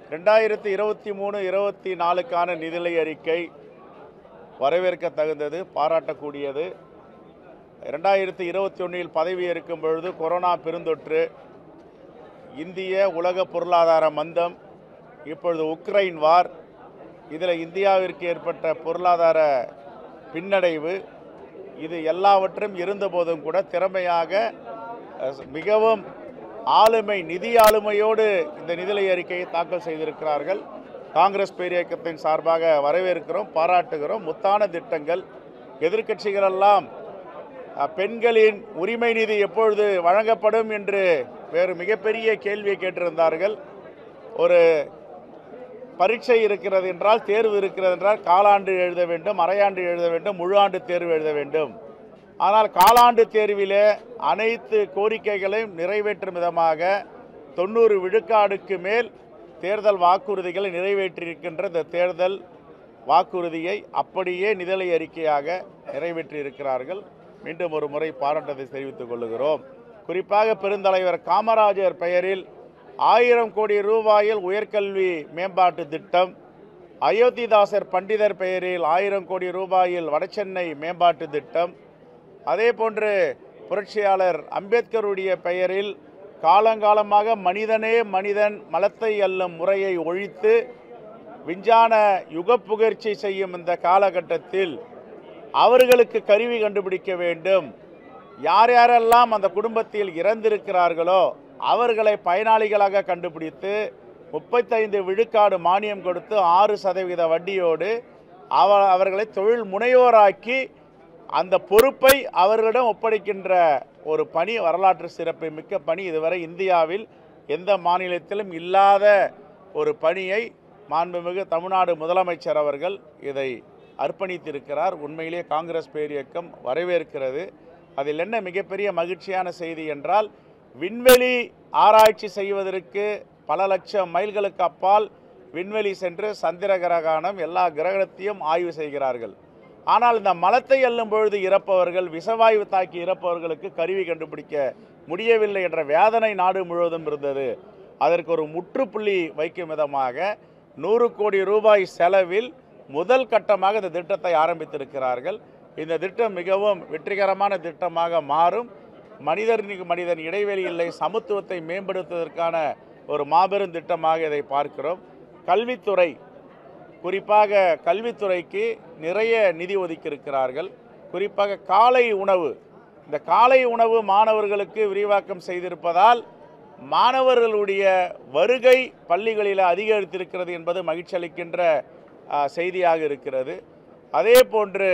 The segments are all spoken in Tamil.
ரெண்டாயிரத்தி இருபத்தி மூணு இருபத்தி நாலுக்கான நிதிநிலை அறிக்கை வரவேற்க தகுந்தது பாராட்டக்கூடியது ரெண்டாயிரத்தி இருபத்தி ஒன்றில் பதவி ஏற்கும் பொழுது கொரோனா பெருந்தொற்று இந்திய உலக பொருளாதார மந்தம் இப்பொழுது உக்ரைன் வார் இதில் இந்தியாவிற்கு ஏற்பட்ட பொருளாதார பின்னடைவு இது எல்லாவற்றும் இருந்தபோதும் கூட திறமையாக அஹ், மிகவும் ஆளுமை நிதி ஆளுமையோடு இந்த நிதிநிலை அறிக்கையை தாக்கல் செய்திருக்கிறார்கள் காங்கிரஸ் பேரியக்கத்தின் சார்பாக வரவேற்கிறோம் பாராட்டுகிறோம் முத்தான திட்டங்கள் எதிர்க்கட்சிகளெல்லாம் அஹ், பெண்களின் உரிமை நிதி எப்பொழுது வழங்கப்படும் என்று வேறு மிகப்பெரிய கேள்வியை கேட்டிருந்தார்கள் ஒரு பரீட்சை இருக்கிறது என்றால் தேர்வு இருக்கிறது என்றால் காலாண்டு எழுத வேண்டும் அரையாண்டு எழுத வேண்டும் முழு ஆண்டு தேர்வு எழுத வேண்டும் ஆனால் காலாண்டு தேர்விலே அனைத்து கோரிக்கைகளையும் நிறைவேற்றும் விதமாக தொண்ணூறு விழுக்காடுக்கு மேல் தேர்தல் வாக்குறுதிகளை நிறைவேற்றியிருக்கின்ற இந்த தேர்தல் வாக்குறுதியை அப்படியே நிதலை அறிக்கையாக நிறைவேற்றியிருக்கிறார்கள் மீண்டும் ஒரு முறை பாராட்டத்தை தெரிவித்துக் கொள்கிறோம் குறிப்பாக பெருந்தலைவர் காமராஜர் பெயரில் ஆயிரம் கோடி ரூபாயில் உயர்கல்வி மேம்பாட்டு திட்டம் அயோத்திதாசர் பண்டிதர் பெயரில் ஆயிரம் கோடி ரூபாயில் வடசென்னை மேம்பாட்டு திட்டம் அதே போன்று புரட்சியாளர் அம்பேத்கருடைய பெயரில் காலங்காலமாக மனிதனே மனிதன் மலத்தை அள்ளும் முறையை ஒழித்து விஞ்ஞான யுகப்புகழ்ச்சி செய்யும் இந்த காலகட்டத்தில் அவர்களுக்கு கருவி கண்டுபிடிக்க வேண்டும் யார் யாரெல்லாம் அந்த குடும்பத்தில் இறந்திருக்கிறார்களோ அவர்களை பயனாளிகளாக கண்டுபிடித்து முப்பத்தைந்து விழுக்காடு மானியம் கொடுத்து ஆறு சதவீத வட்டியோடு அவ அவர்களை தொழில் முனைவோராக்கி அந்த பொறுப்பை அவர்களிடம் ஒப்படைக்கின்ற ஒரு பணி வரலாற்று சிறப்பு மிக்க பணி இதுவரை இந்தியாவில் எந்த மாநிலத்திலும் இல்லாத ஒரு பணியை மாண்புமிகு தமிழ்நாடு முதலமைச்சர் அவர்கள் இதை அர்ப்பணித்திருக்கிறார் உண்மையிலே காங்கிரஸ் பேரியக்கம் வரவேற்கிறது அதில் என்ன மிகப்பெரிய மகிழ்ச்சியான செய்தி என்றால் விண்வெளி ஆராய்ச்சி செய்வதற்கு பல லட்சம் மைல்களுக்கு அப்பால் விண்வெளி சென்று சந்திர கிரகணம் எல்லா கிரகணத்தையும் ஆய்வு செய்கிறார்கள் ஆனால் இந்த மலத்தை அள்ளும் பொழுது இறப்பவர்கள் விஷவாயு தாக்கி இறப்பவர்களுக்கு கருவி கண்டுபிடிக்க முடியவில்லை என்ற வேதனை நாடு முழுவதும் இருந்தது அதற்கு ஒரு முற்றுப்புள்ளி வைக்கும் விதமாக நூறு கோடி ரூபாய் செலவில் முதல் கட்டமாக இந்த திட்டத்தை ஆரம்பித்திருக்கிறார்கள் இந்த திட்டம் மிகவும் வெற்றிகரமான திட்டமாக மாறும் மனிதனுக்கு மனிதன் இடைவெளி இல்லை சமத்துவத்தை மேம்படுத்துவதற்கான ஒரு மாபெரும் திட்டமாக இதை பார்க்கிறோம் கல்வித்துறை குறிப்பாக கல்வித்துறைக்கு நிறைய நிதி ஒதுக்கியிருக்கிறார்கள் குறிப்பாக காலை உணவு இந்த காலை உணவு மாணவர்களுக்கு விரிவாக்கம் செய்திருப்பதால் மாணவர்களுடைய வருகை பள்ளிகளில் அதிகரித்திருக்கிறது என்பது மகிழ்ச்சி அளிக்கின்ற ஆ, செய்தியாக இருக்கிறது அதே போன்று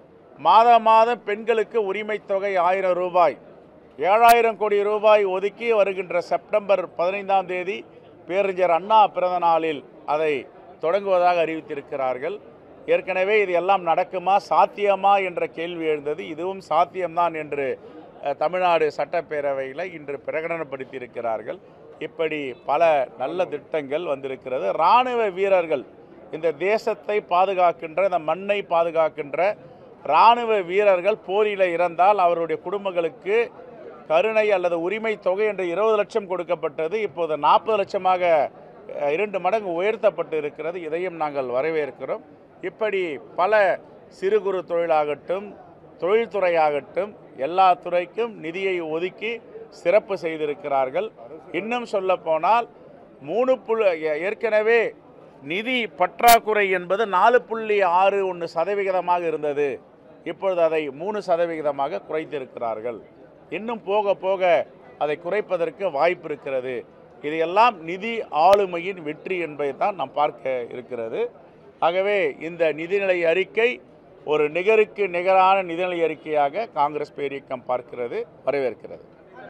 மாதம் மாதம் பெண்களுக்கு உரிமைத் தொகை ஆயிரம் ரூபாய் ஏழாயிரம் கோடி ரூபாய் ஒதுக்கி வருகின்ற செப்டம்பர் பதினைந்தாம் தேதி பேரறிஞர் அண்ணா பிறந்த நாளில் அதை தொடங்குவதாக அறிவித்திருக்கிறார்கள் ஏற்கனவே இது எல்லாம் நடக்குமா சாத்தியமா என்ற கேள்வி எழுந்தது இதுவும் சாத்தியம்தான் என்று அஹ், தமிழ்நாடு சட்டப்பேரவையில் இன்று பிரகடனப்படுத்தியிருக்கிறார்கள் இப்படி பல நல்ல திட்டங்கள் வந்திருக்கிறது இராணுவ வீரர்கள் இந்த தேசத்தை பாதுகாக்கின்ற இந்த மண்ணை பாதுகாக்கின்ற இராணுவ வீரர்கள் போரில் இறந்தால் அவருடைய குடும்பங்களுக்கு கருணை அல்லது உரிமை தொகை என்று இருபது லட்சம் கொடுக்கப்பட்டது இப்போது நாற்பது லட்சமாக அஹ், இரண்டு மடங்கு உயர்த்தப்பட்டு இருக்கிறது இதையும் நாங்கள் வரவேற்கிறோம் இப்படி பல சிறு குறு தொழிலாகட்டும் தொழில்துறையாகட்டும் எல்லா துறைக்கும் நிதியை ஒதுக்கி சிறப்பு செய்திருக்கிறார்கள் இன்னும் சொல்ல போனால் மூணு புள்ளி ஏ- ஏற்கனவே நிதி பற்றாக்குறை என்பது நாலு புள்ளி ஆறு ஒன்று சதவிகிதமாக இருந்தது இப்பொழுது அதை மூணு சதவிகிதமாக குறைத்திருக்கிறார்கள் இன்னும் போக போக அதை குறைப்பதற்கு வாய்ப்பு இருக்கிறது இதையெல்லாம் நிதி ஆளுமையின் வெற்றி என்பதை தான் நாம் பார்க்க இருக்கிறது ஆகவே இந்த நிதிநிலை அறிக்கை ஒரு நிகருக்கு நிகரான நிதிநிலை அறிக்கையாக காங்கிரஸ் பேரியக்கம் பார்க்கிறது வரவேற்கிறது